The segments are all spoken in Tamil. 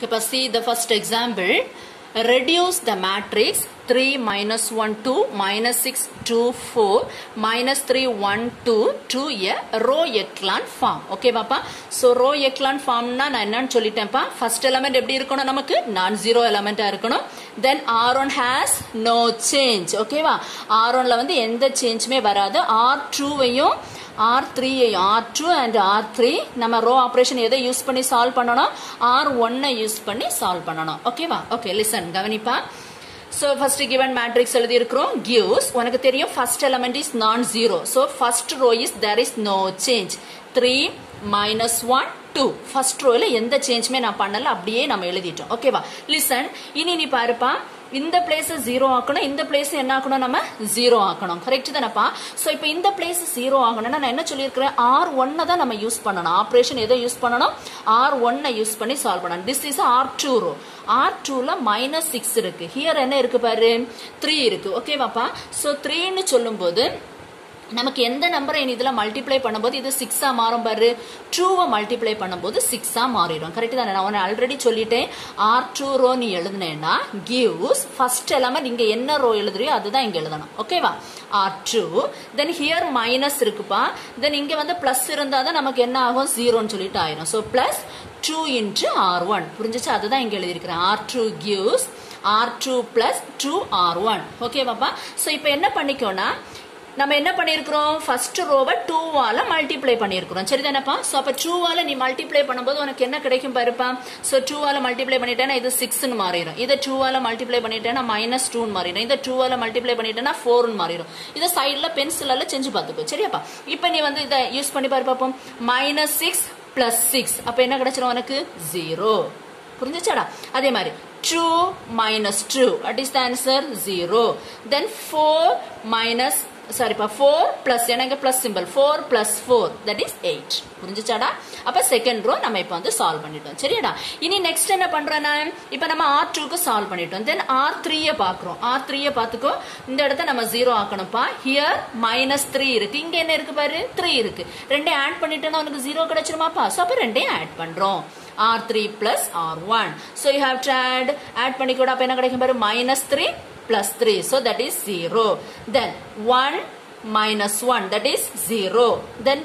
இப்போ see the first example reduce the matrix 3 minus 1 2 minus 6 2 4 minus 3 1 2 to a row echelon form okay பாப்பா ஸோ ரோ echelon ஃபார்ம்னா நான் என்னன்னு சொல்லிட்டேன்ப்பா ஃபர்ஸ்ட் எலமெண்ட் எப்படி இருக்கணும் நமக்கு நான் ஜீரோ எலமெண்டா இருக்கணும் then R one has no change ஓகேவா ஆர் ஒன்ல வந்து எந்த சேஞ்சுமே வராது ஆர் டூவையும் ஆர் த்ரீயையும் R two and R three நம்ம ரோ ஆப்ரேஷன் எதை யூஸ் பண்ணி சால்வ் பண்ணணும் ஆர் ஒன்னை யூஸ் பண்ணி சால்வ் பண்ணணும் ஓகேவா ஓகே லிசன் கவனிப்பா ஸோ ஃபர்ஸ்ட் கிவன் மேட்ரிக்ஸ் எழுதி இருக்கிறோம் கிவ்ஸ் உனக்கு தெரியும் first element is non zero so first row is there is no change three minus one two first ரோல எந்த சேஞ்சுமே நான் பண்ணல அப்படியே நம்ம எழுதிட்டோம் ஓகேவா லிசன் இனி நீ பாருப்பா இந்த பிளேஸ் ஜீரோ ஆக்கணும் இந்த பிளேஸ் என்ன ஆக்கணும் நம்ம ஜீரோ ஆக்கணும் கரெக்ட் தானப்பா ஸோ இப்போ இந்த பிளேஸ் ஜீரோ ஆகணும்னா நான் என்ன சொல்லியிருக்கிறேன் ஆர் ஒன்னை தான் நம்ம யூஸ் பண்ணணும் ஆப்ரேஷன் எதை யூஸ் பண்ணணும் ஆர் ஒன்னை யூஸ் பண்ணி சால்வ் பண்ணணும் this is R two row R டூல மைனஸ் சிக்ஸ் இருக்கு ஹியர் என்ன இருக்கு பாரு த்ரீ இருக்கு ஓகேவாப்பா ஸோ த்ரீன்னு சொல்லும்போது நமக்கு எந்த நம்பரை இதுல மல்டிப்ளை பண்ணும்போது இது சிக்ஸா மாறும் பாரு டூவை மல்டிப்ளை பண்ணும்போது சிக்ஸா மாறிடும் கரெக்ட் தானே நான் ஆல்ரெடி சொல்லிட்டேன் ஆர் டூ ரோ நீ எழுதுனேன்னா கிவ்ஸ் ஃபர்ஸ்ட் எலமெண்ட் இங்க என்ன ரோ எழுதுறியோ அதுதான் இங்க எழுதணும் ஓகேவா R two then here minus இருக்குப்பா தென் இங்க வந்து பிளஸ் இருந்தா தான் நமக்கு என்ன ஆகும் ஜீரோன்னு சொல்லிட்டு ஆயிரும் so plus two into R one புரிஞ்சிச்சு அதுதான் இங்க எழுதியிருக்கிறேன் R two gives R two plus two R one ஓகேவாப்பா ஸோ இப்போ என்ன பண்ணிக்கோன்னா நம்ம என்ன பண்ணியிருக்கிறோம் ஃபர்ஸ்ட் ரோவை டூவால மல்டிப்ளை பண்ணியிருக்கிறோம் சரிதானப்பா ஸோ அப்போ டூவால நீ மல்டிப்ளை பண்ணும்போது உனக்கு என்ன கிடைக்கும் பாருப்பா ஸோ டூவால மல்டிப்ளை பண்ணிட்டேன்னா இது சிக்ஸ்னு மாறிடும் இதை டூவால மல்டிப்ளை பண்ணிட்டேன்னா மைனஸ் டூன்னு மாறிடும் இதை டூவால மல்டிப்ளை பண்ணிட்டேன்னா ஃபோர்னு மாறிடும் இதை சைடில் பென்சிலால செஞ்சு பார்த்துக்கோ சரியாப்பா இப்போ நீ வந்து இதை யூஸ் பண்ணி பாரு பார்ப்போம் மைனஸ் சிக்ஸ் பிளஸ் சிக்ஸ் அப்போ என்ன கிடைச்சிரும் உனக்கு ஜீரோ புரிஞ்சுச்சாடா அதே மாதிரி two minus two at is the answer zero then four minus சாரிப்பா ஃபோர் பிளஸ் எனக்கு plus simple four plus four that is eight புரிஞ்சுச்சாடா அப்ப செகண்ட் ரோ நம்ம இப்போ வந்து சால்வ் பண்ணிட்டோம் சரியாடா இனி நெக்ஸ்ட் என்ன பண்றேன் நான் இப்போ நம்ம ஆர் டூக்கு சால்வ் பண்ணிட்டோம் தென் ஆர் த்ரீய பாக்குறோம் ஆர் த்ரீய பாத்துக்கோ இந்த இடத்த நம்ம ஜீரோ ஆக்கணும்ப்பா ஹியர் மைனஸ் த்ரீ இருக்கு இங்க என்ன இருக்கு பாரு த்ரீ இருக்கு ரெண்டையும் ஆட் பண்ணிட்டேன்னா உனக்கு ஜீரோ கிடைச்சிருமாப்பா ஸோ அப்போ ரெண்டையும் ஆட் பண்றோம் R3 plus R1. So you have to add, add பண்ணிக்கூட அப்ப என்ன கிடைக்கும் பாரு minus 3 plus 3. So that is 0. Then 1 minus 1 that is 0. Then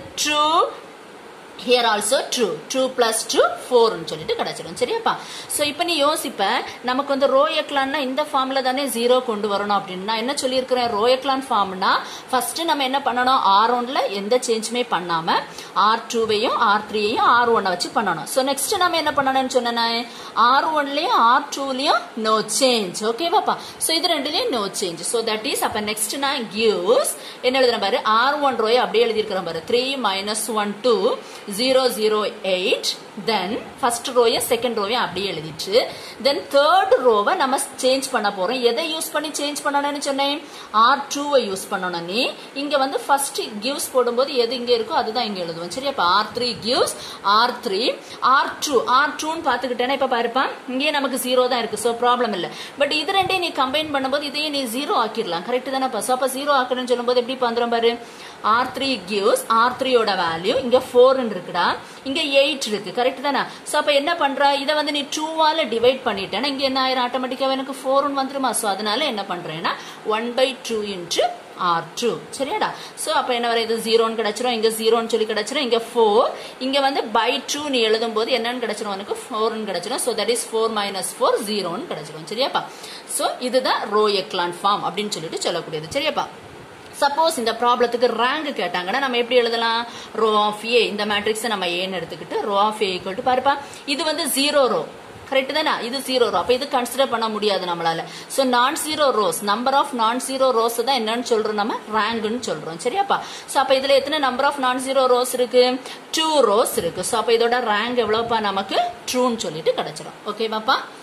2 here also true two plus two ஃபோர்னு சொல்லிட்டு கிடைச்சிடும் சரியாப்பா ஸோ இப்போ நீ யோசிப்ப நமக்கு வந்து ரோ எக்லான்னா இந்த ஃபார்ம்ல தானே ஜீரோ கொண்டு வரணும் அப்படின்னா என்ன சொல்லியிருக்கிறேன் ரோ எக்லான் ஃபார்ம்னா ஃபர்ஸ்ட் நம்ம என்ன பண்ணணும் ஆர் ஒன்ல எந்த சேஞ்சுமே பண்ணாம ஆர் டூவையும் ஆர் த்ரீயையும் ஆர் ஒன்னை வச்சு பண்ணணும் ஸோ நெக்ஸ்ட் நம்ம என்ன பண்ணணும்னு சொன்னேன் ஆர் ஒன்லயும் ஆர் டூலயும் நோ சேஞ்ச் ஓகேவாப்பா ஸோ இது ரெண்டுலயும் no change so that is அப்ப நெக்ஸ்ட் நான் கிவ்ஸ் என்ன எழுதுறேன் பாரு ஆர் ஒன் ரோய் அப்படியே எழுதியிருக்கிறேன் பாரு three minus one two zero zero eight then first ரோயை செகண்ட் ரோவையும் அப்படியே எழுதிட்டு தென் தேர்ட் ரோவை நம்ம சேஞ்ச் பண்ண போறோம் எதை யூஸ் பண்ணி சேஞ்ச் பண்ணணும்னு சொன்னேன் ஆர் டூவை யூஸ் பண்ணணும் நீ இங்க வந்து ஃபர்ஸ்ட் கிவ்ஸ் போடும்போது எது இங்க இருக்கோ அதுதான் இங்க எழுதுவோம் சரி அப்ப R three gives R three R two R டூன்னு பாத்துக்கிட்டேன்னா இப்ப பாருப்பா இங்கே நமக்கு ஜீரோ தான் இருக்கு ஸோ ப்ராப்ளம் இல்லை பட் இது ரெண்டையும் நீ கம்பைன் பண்ணும்போது இதையும் நீ ஜீரோ ஆக்கிடலாம் கரெக்ட் தானே ஸோ அப்ப ஜீரோ ஆக்கணும்னு சொல்லும்போது எப்படி வந்துடும் பாரு ஆர் த்ரீ கிவ்ஸ் ஆர் த்ரீயோட வேல்யூ இங்க ஃபோர்னு இருக்குடா இங்க எயிட் இருக்கு கரெக்ட் தானே ஸோ அப்ப என்ன பண்ற இதை வந்து நீ டூவால டிவைட் பண்ணிட்டேன்னா இங்க என்ன ஆயிரும் ஆட்டோமேட்டிக்காக எனக்கு ஃபோர்னு வந்துருமா ஸோ அதனால என்ன பண்றேன்னா one by two into R two சரியாடா ஸோ அப்போ என்ன வர இது ஜீரோன்னு கிடைச்சிரும் இங்கே ஜீரோன்னு சொல்லி கிடைச்சிரும் இங்கே ஃபோர் இங்கே வந்து பை டூ நீ எழுதும் போது என்னன்னு கிடைச்சிரும் உனக்கு ஃபோர்னு கிடைச்சிரும் so that is four minus four ஜீரோன்னு கிடைச்சிரும் சரியாப்பா ஸோ இதுதான் ரோ எக்லான் ஃபார்ம் அப்படின்னு சொல்லிட்டு சொல்லக்கூடியது சரியாப்பா சப்போஸ் இந்த ப்ராப்ளத்துக்கு ரேங்க் கேட்டாங்கன்னா நம்ம எப்படி எழுதலாம் ரோ ஆஃப் ஏ இந்த மேட்ரிக்ஸை நம்ம ஏன்னு எடுத்துக்கிட்டு row of A equal to பாருப்பா இது வந்து ஜீரோ ரோ கரெக்ட் தானே இது ஜீரோ ரோ அப்ப இது கன்சிடர் பண்ண முடியாது நம்மளால so non zero rows number of non zero rows தான் என்னன்னு சொல்றோம் நம்ம ரேங்க்னு சொல்றோம் சரியாப்பா சோ அப்ப இதுல எத்தனை number of non zero rows இருக்கு டூ ரோஸ் இருக்கு சோ அப்ப இதோட ரேங்க் எவ்வளவுப்பா நமக்கு ட்ரூன்னு சொல்லிட்டு கிடைச்சிடும் ஓகேவாப்பா